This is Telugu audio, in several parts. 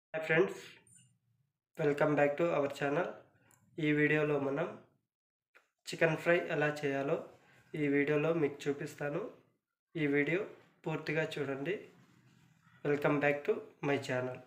hi friends welcome back to our channel ఈ వీడియోలో మనం చికెన్ ఫ్రై ఎలా చేయాలో ఈ వీడియోలో మీకు చూపిస్తాను ఈ వీడియో పూర్తిగా చూడండి welcome back to my channel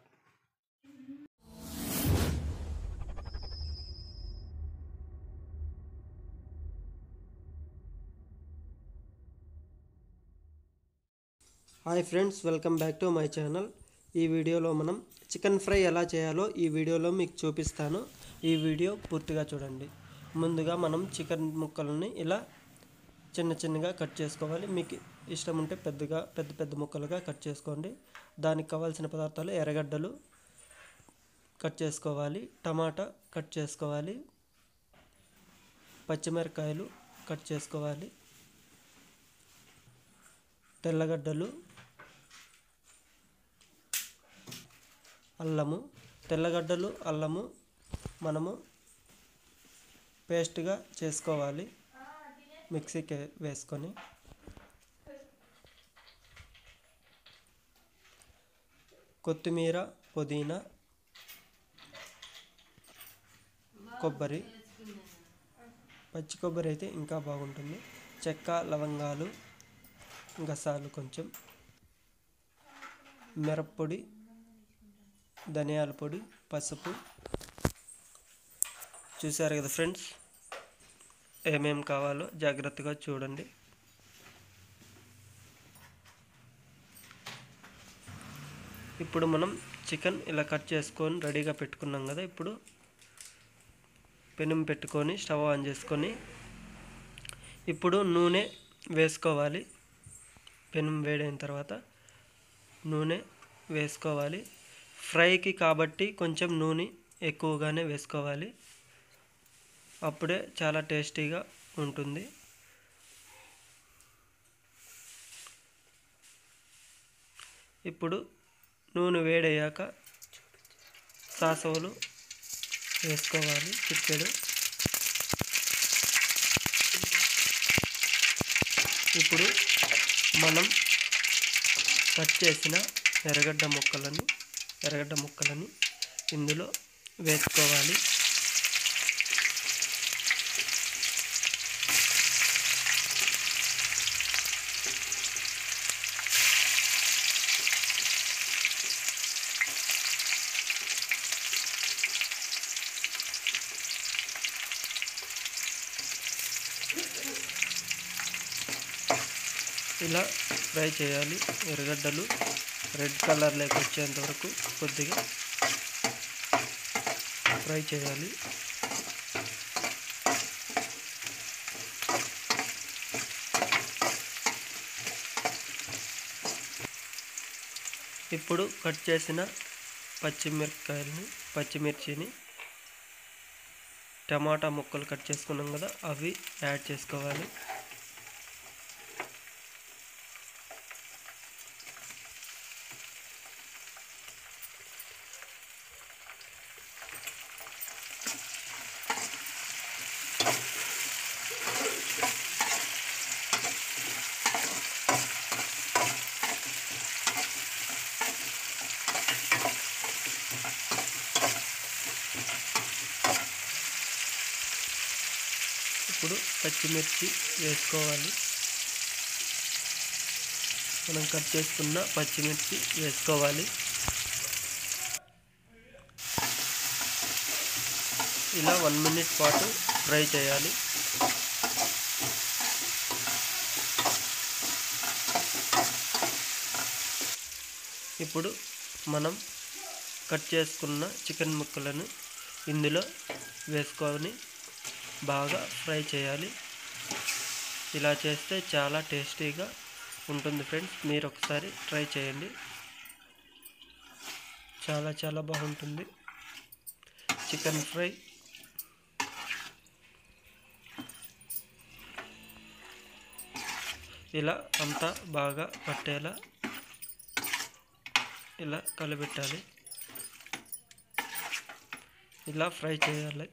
hi friends welcome back to my channel ఈ వీడియోలో మనం చికెన్ ఫ్రై ఎలా చేయాలో ఈ వీడియోలో మీకు చూపిస్తాను ఈ వీడియో పూర్తిగా చూడండి ముందుగా మనం చికెన్ ముక్కలని ఇలా చిన్న చిన్నగా కట్ చేసుకోవాలి మీకు ఇష్టం ఉంటే పెద్దగా పెద్ద పెద్ద ముక్కలుగా కట్ చేసుకోండి దానికి కావాల్సిన పదార్థాలు ఎర్రగడ్డలు కట్ చేసుకోవాలి టమాటా కట్ చేసుకోవాలి పచ్చిమిరకాయలు కట్ చేసుకోవాలి తెల్లగడ్డలు అల్లము తెల్లగడ్డలు అల్లము మనము పేస్ట్గా చేసుకోవాలి మిక్సీకి వేసుకొని కొత్తిమీర పుదీనా కొబ్బరి పచ్చి కొబ్బరి అయితే ఇంకా బాగుంటుంది చెక్క లవంగాలు గసాలు కొంచెం మిరప్పొడి ధనియాల పొడి పసుపు చూసారు కదా ఫ్రెండ్స్ ఏమేం కావాలో జాగ్రత్తగా చూడండి ఇప్పుడు మనం చికెన్ ఇలా కట్ చేసుకొని రెడీగా పెట్టుకున్నాం కదా ఇప్పుడు పెనం పెట్టుకొని స్టవ్ ఆన్ చేసుకొని ఇప్పుడు నూనె వేసుకోవాలి పెనం వేడైన తర్వాత నూనె వేసుకోవాలి ఫ్రైకి కాబట్టి కొంచెం నూనె ఎక్కువగానే వేసుకోవాలి అప్పుడే చాలా టేస్టీగా ఉంటుంది ఇప్పుడు నూనె వేడయ్యాక సాసవులు వేసుకోవాలి చిక్కడు ఇప్పుడు మనం కట్ చేసిన ఎర్రగడ్డ ముక్కలను ఎర్రగడ్డ ముక్కలని ఇందులో వేసుకోవాలి ఇలా ఫ్రై చేయాలి ఎర్రగడ్డలు రెడ్ కలర్లోకి వచ్చేంత వరకు కొద్దిగా ఫ్రై చేయాలి ఇప్పుడు కట్ చేసిన పచ్చిమిరపకాయలని పచ్చిమిర్చిని టమాటా ముక్కలు కట్ చేసుకున్నాం కదా అవి యాడ్ చేసుకోవాలి ఇప్పుడు పచ్చిమిర్చి వేసుకోవాలి మనం కట్ చేసుకున్న పచ్చిమిర్చి వేసుకోవాలి ఇలా వన్ మినిట్ పాటు ఫ్రై చేయాలి ఇప్పుడు మనం కట్ చేసుకున్న చికెన్ ముక్కలను ఇందులో వేసుకొని బాగా ఫ్రై చేయాలి ఇలా చేస్తే చాలా టేస్టీగా ఉంటుంది ఫ్రెండ్స్ మీరు ఒకసారి ట్రై చేయండి చాలా చాలా బాగుంటుంది చికెన్ ఫ్రై ఇలా అంతా బాగా పట్టేలా ఇలా కలబెట్టాలి ఇలా ఫ్రై చేయాలి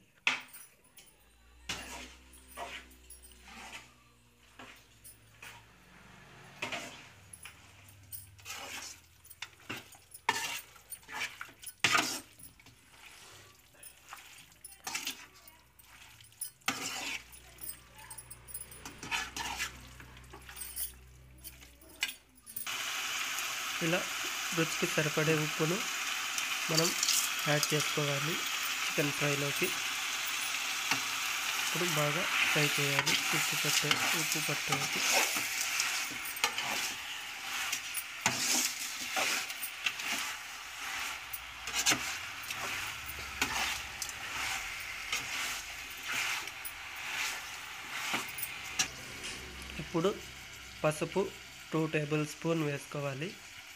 ఇలా రుచికి సరిపడే ఉప్పును మనం యాడ్ చేసుకోవాలి చికెన్ ఫ్రైలోకి ఇప్పుడు బాగా ఫ్రై చేయాలి ఉప్పు పట్టే ఉప్పు పట్టేది ఇప్పుడు పసుపు టూ టేబుల్ స్పూన్ వేసుకోవాలి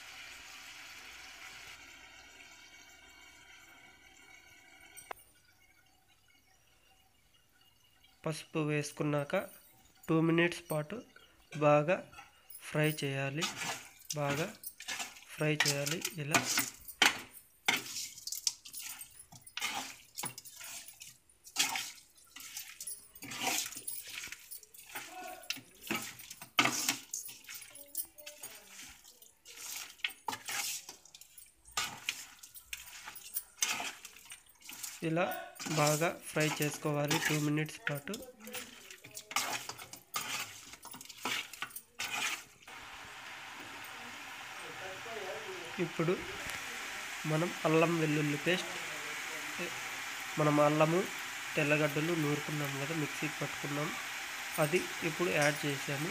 పసుపు వేసుకున్నాక టూ మినిట్స్ పాటు బాగా ఫ్రై చేయాలి బాగా ఫ్రై చేయాలి ఇలా ఇలా బాగా ఫ్రై చేసుకోవాలి టూ మినిట్స్ పాటు ఇప్పుడు మనం అల్లం వెల్లుల్లి పేస్ట్ మనం అల్లము తెల్లగడ్డలు నూరుకున్నాం కదా మిక్సీకి పట్టుకున్నాం అది ఇప్పుడు యాడ్ చేసాము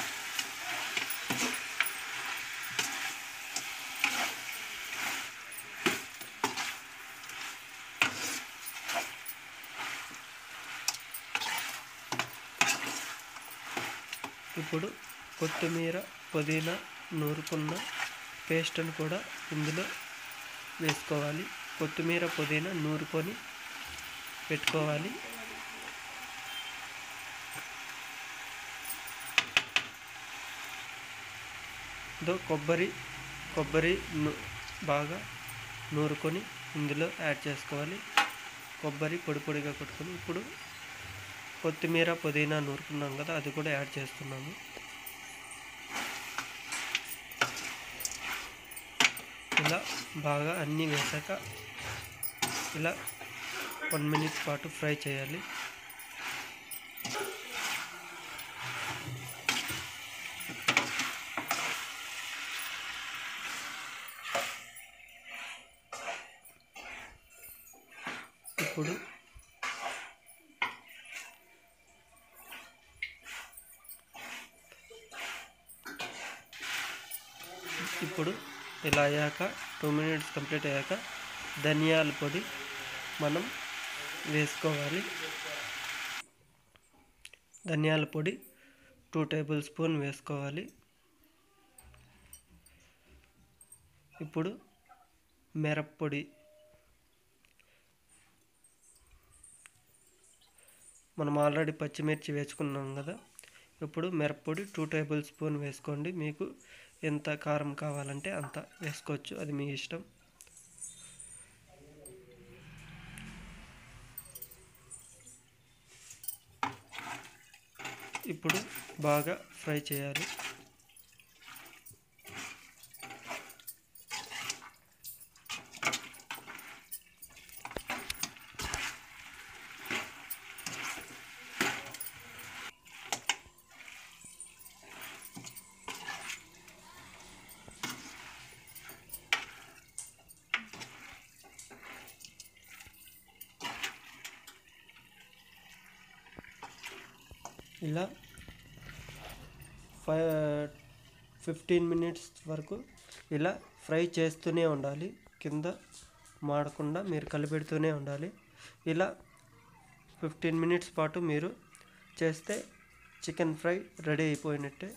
ఇప్పుడు కొత్తిమీర పుదీనా నూరుకున్న పేస్ట్ను కూడా ఇందులో వేసుకోవాలి కొత్తిమీర పుదీనా నూరుకొని పెట్టుకోవాలి దో కొబ్బరి కొబ్బరి ను- బాగా నూరుకొని ఇందులో యాడ్ చేసుకోవాలి కొబ్బరి పొడి పొడిగా కొట్టుకొని ఇప్పుడు కొత్తిమీర పుదీనా నూరుకున్నాం కదా అది కూడా యాడ్ చేస్తున్నాము ఇలా బాగా అన్నీ వేసాక ఇలా వన్ మినిట్ పాటు ఫ్రై చేయాలి ఇప్పుడు ఇప్పుడు ఇలా అయ్యాక టూ మినిట్స్ కంప్లీట్ అయ్యాక ధనియాల పొడి మనం వేసుకోవాలి ధనియాల పొడి టూ టేబుల్ స్పూన్ వేసుకోవాలి ఇప్పుడు మిరప్పొడి మనం ఆల్రెడీ పచ్చిమిర్చి వేసుకున్నాం కదా ఇప్పుడు మిరప్పొడి టూ టేబుల్ స్పూన్ వేసుకోండి మీకు ఎంత కారం కావాలంటే అంత వేసుకోవచ్చు అది మీ ఇష్టం ఇప్పుడు బాగా ఫ్రై చేయాలి ఇలా ఫైవ్ ఫిఫ్టీన్ మినిట్స్ వరకు ఇలా ఫ్రై చేస్తూనే ఉండాలి కింద మాడకుండా మీరు కలిపెడుతూనే ఉండాలి ఇలా ఫిఫ్టీన్ మినిట్స్ పాటు మీరు చేస్తే చికెన్ ఫ్రై రెడీ అయిపోయినట్టే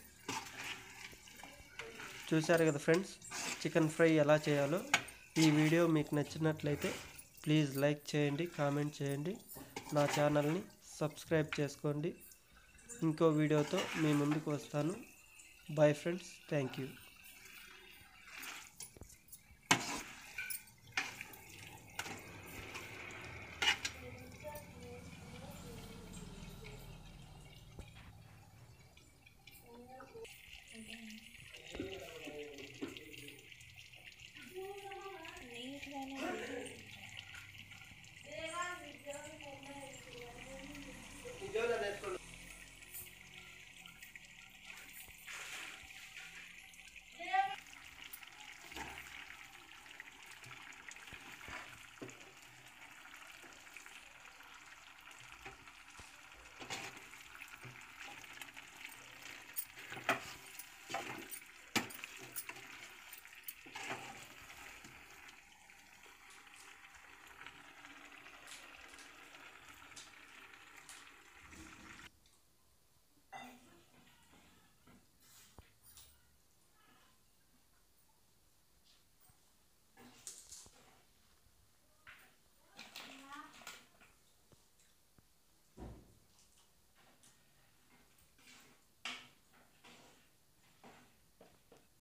చూశారు కదా ఫ్రెండ్స్ చికెన్ ఫ్రై ఎలా చేయాలో ఈ వీడియో మీకు నచ్చినట్లయితే ప్లీజ్ లైక్ చేయండి కామెంట్ చేయండి నా ఛానల్ని సబ్స్క్రైబ్ చేసుకోండి ఇంకో వీడియోతో మీ ముందుకు వస్తాను బాయ్ ఫ్రెండ్స్ థ్యాంక్ యూ